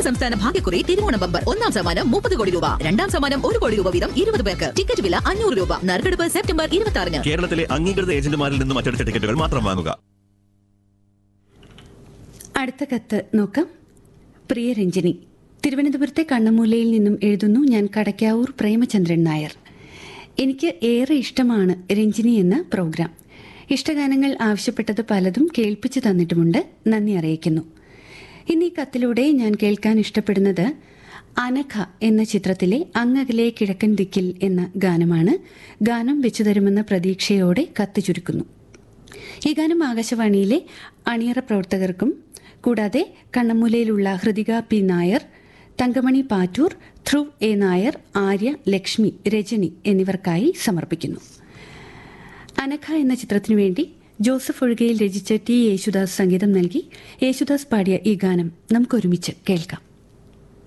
സംസ്ഥാന ഭാഗ്യക്കുറി തിരുവോണ ബമ്പർ ഒന്നാം സമ്മാനം മുപ്പത് കോടി രൂപ രണ്ടാം സമ്മാനം ഒരു കോടി രൂപ വീതം ഇരുപത് പേർക്ക് ടിക്കറ്റ് വില അഞ്ഞൂറ് രൂപ നറുക്കെടുപ്പ് സെപ്റ്റംബർ ഇരുപത്തി ആറിന് കേരളത്തിലെ അംഗീകൃത ഏജന്റുമാരിൽ നിന്നും അച്ചടിച്ച ടിക്കറ്റുകൾ മാത്രം വാങ്ങുക അടുത്ത കത്ത് നോക്കാം പ്രിയ രഞ്ജിനി തിരുവനന്തപുരത്തെ കണ്ണമൂലയിൽ നിന്നും എഴുതുന്നു ഞാൻ കടക്കാവൂർ പ്രേമചന്ദ്രൻ നായർ എനിക്ക് ഏറെ ഇഷ്ടമാണ് രഞ്ജിനി എന്ന പ്രോഗ്രാം ഇഷ്ടഗാനങ്ങൾ ആവശ്യപ്പെട്ടത് പലതും കേൾപ്പിച്ചു തന്നിട്ടുമുണ്ട് നന്ദി അറിയിക്കുന്നു ഇന്ന് ഈ കത്തിലൂടെ ഞാൻ കേൾക്കാൻ ഇഷ്ടപ്പെടുന്നത് അനഘ എന്ന ചിത്രത്തിലെ അങ്ങകലെ കിഴക്കൻ ദിക്കിൽ എന്ന ഗാനമാണ് ഗാനം വെച്ചു തരുമെന്ന പ്രതീക്ഷയോടെ കത്ത് ചുരുക്കുന്നു ഈ ഗാനം ആകാശവാണിയിലെ അണിയറ പ്രവർത്തകർക്കും കൂടാതെ കണ്ണമൂലയിലുള്ള ഹൃദിക പി നായർ തങ്കമണി പാറ്റൂർ ധ്രുവ് എ നായർ ആര്യ ലക്ഷ്മി രജനി എന്നിവർക്കായി സമർപ്പിക്കുന്നു അനഘ എന്ന ചിത്രത്തിനു വേണ്ടി ജോസഫ് ഒഴുകയിൽ രചിച്ച ടി യേശുദാസ് സംഗീതം നൽകി യേശുദാസ് പാടിയ ഈ ഗാനം നമുക്കൊരുമിച്ച് കേൾക്കാം